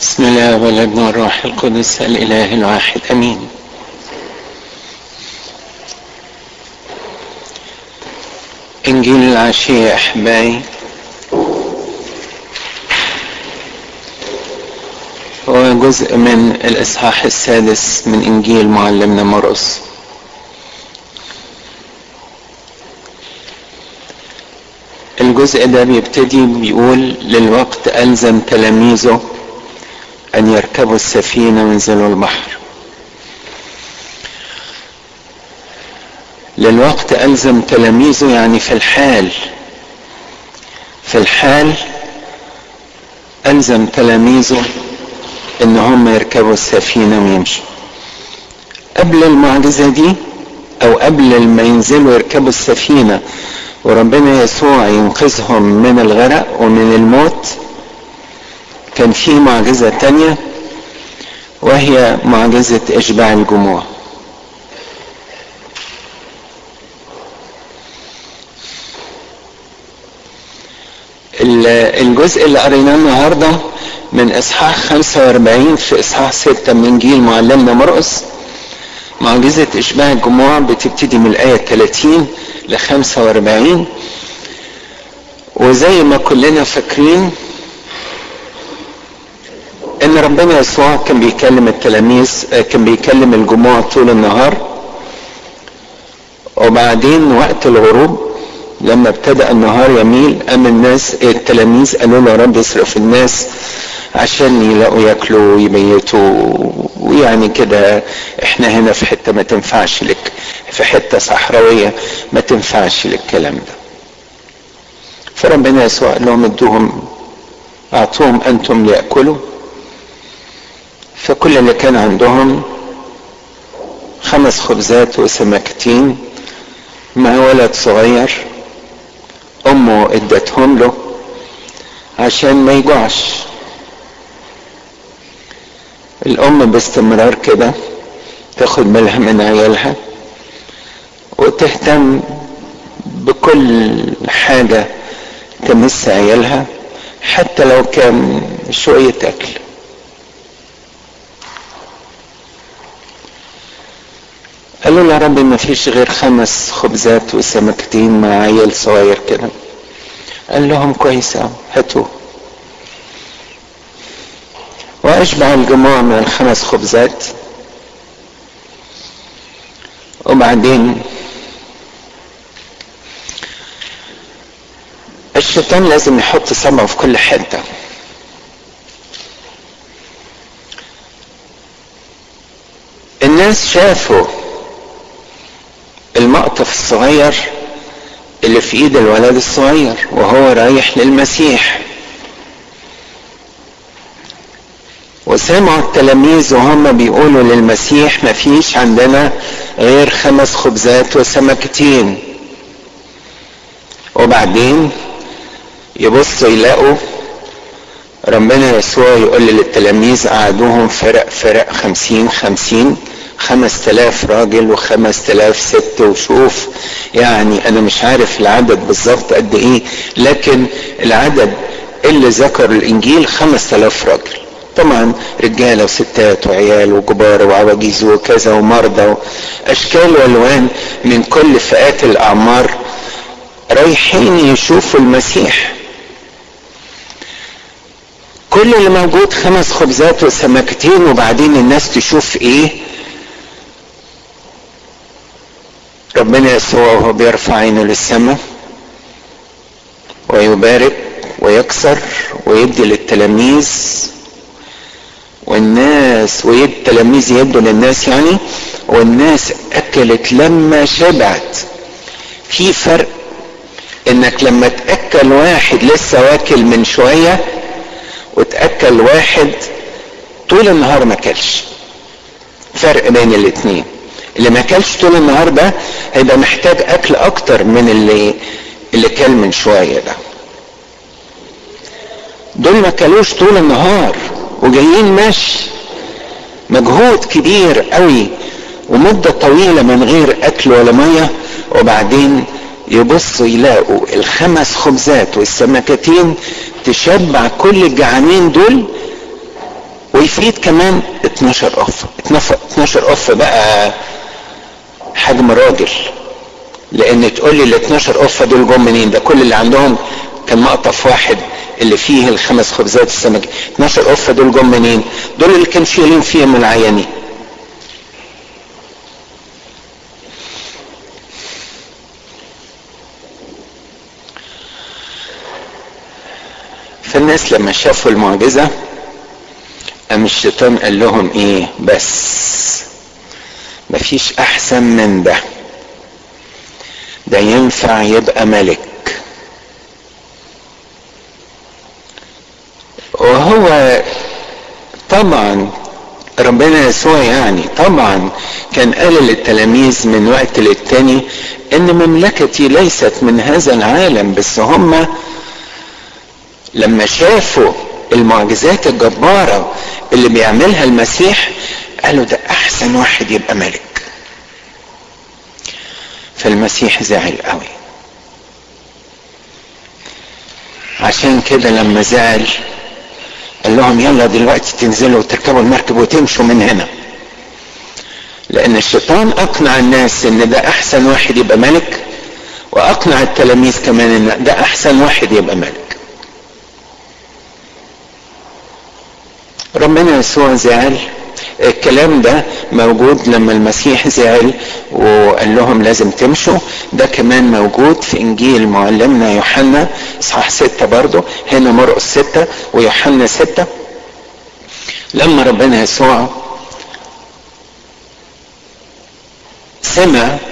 بسم الله والابن والروح القدس الاله الواحد امين انجيل العشية احبائي هو جزء من الاصحاح السادس من انجيل معلمنا مرقس الجزء ده بيبتدي بيقول للوقت ألزم تلاميذه أن يركبوا السفينة وينزلوا البحر للوقت ألزم تلاميذه يعني في الحال في الحال ألزم تلاميذه إن هم يركبوا السفينة ويمشوا قبل المعجزة دي أو قبل ما ينزلوا يركبوا السفينة وربنا يسوع ينقذهم من الغرق ومن الموت كان في معجزة تانية وهي معجزة إشباع الجموع الجزء اللي قريناه النهارده من اصحاح 45 في اصحاح 6 من انجيل معلمنا مرقس معجزة إشباع الجموع بتبتدي من الآية 30 ل 45 وزي ما كلنا فاكرين ان ربنا يسوع كان بيكلم التلاميذ كان بيكلم الجموع طول النهار وبعدين وقت الغروب لما ابتدأ النهار يميل قام الناس التلاميذ قالوا له يا رب اصرف الناس عشان يلاقوا ياكلوا ويبيتوا ويعني كده احنا هنا في حته ما تنفعش لك في حته صحراويه ما تنفعش للكلام ده فربنا يسوع قال لهم ادوهم اعطوهم انتم لياكلوا فكل اللي كان عندهم خمس خبزات وسمكتين مع ولد صغير امه ادتهم له عشان ما يجوعش الام باستمرار كده تاخد بالها من عيالها وتهتم بكل حاجة تمس عيالها حتى لو كان شوية أكل قالوا له يا رب ما فيش غير خمس خبزات وسمكتين مع عيل صغير كده قال لهم كويس هاتوه واشبع الجموع من الخمس خبزات وبعدين الشيطان لازم يحط سمعه في كل حته الناس شافوا المقطف الصغير اللي في ايد الولد الصغير وهو رايح للمسيح وسمعوا التلاميذ وهم بيقولوا للمسيح ما فيش عندنا غير خمس خبزات وسمكتين وبعدين يبصوا يلاقوا ربنا يسوع يقول للتلاميذ قعدوهم فرق فرق خمسين خمسين خمس تلاف راجل وخمس تلاف ست وشوف يعني انا مش عارف العدد بالظبط قد ايه لكن العدد اللي ذكر الانجيل خمس تلاف راجل طبعا رجالة وستات وعيال وكبار وعواجيز وكذا ومرضى واشكال والوان من كل فئات الاعمار رايحين يشوفوا المسيح كل اللي موجود خمس خبزات وسمكتين وبعدين الناس تشوف ايه ربنا يسوع وهو بيرفع عينه للسماء ويبارك ويكسر ويدي للتلاميذ والناس ويد التلاميذ يدوا للناس يعني والناس اكلت لما شبعت في فرق انك لما تاكل واحد لسه واكل من شويه وتاكل واحد طول النهار ما اكلش فرق بين الاتنين اللي ما اكلش طول النهار ده هيبقى محتاج اكل اكتر من اللي اللي كل من شويه ده دول ما كلوش طول النهار وجايين ماشي مجهود كبير قوي ومدة طويلة من غير أكل ولا مية وبعدين يبصوا يلاقوا الخمس خبزات والسمكتين تشبع كل الجعانين دول ويفيد كمان 12 قف 12 قف بقى حجم راجل لان تقول لي ال 12 قفه دول جم منين ده كل اللي عندهم كان مقطف واحد اللي فيه الخمس خبزات السمك 12 قفه دول جم منين دول اللي كان شايلين فيهم العيانين فالناس لما شافوا المعجزة قام الشيطان قال لهم ايه بس مفيش احسن من ده ده ينفع يبقى ملك وهو طبعا ربنا يسوع يعني طبعا كان قال للتلاميذ من وقت للتاني ان مملكتي ليست من هذا العالم بس هم لما شافوا المعجزات الجبارة اللي بيعملها المسيح قالوا ده احسن واحد يبقى ملك فالمسيح زعل قوي عشان كده لما زعل قال لهم يلا دلوقتي تنزلوا وتركبوا المركب وتمشوا من هنا لان الشيطان اقنع الناس ان ده احسن واحد يبقى ملك واقنع التلاميذ كمان ان ده احسن واحد يبقى ملك ربنا يسوع زعل الكلام ده موجود لما المسيح زعل وقال لهم لازم تمشوا ده كمان موجود في انجيل معلمنا يوحنا اصحاح ستة برضه هنا مرقس ستة ويوحنا ستة لما ربنا يسوع سمع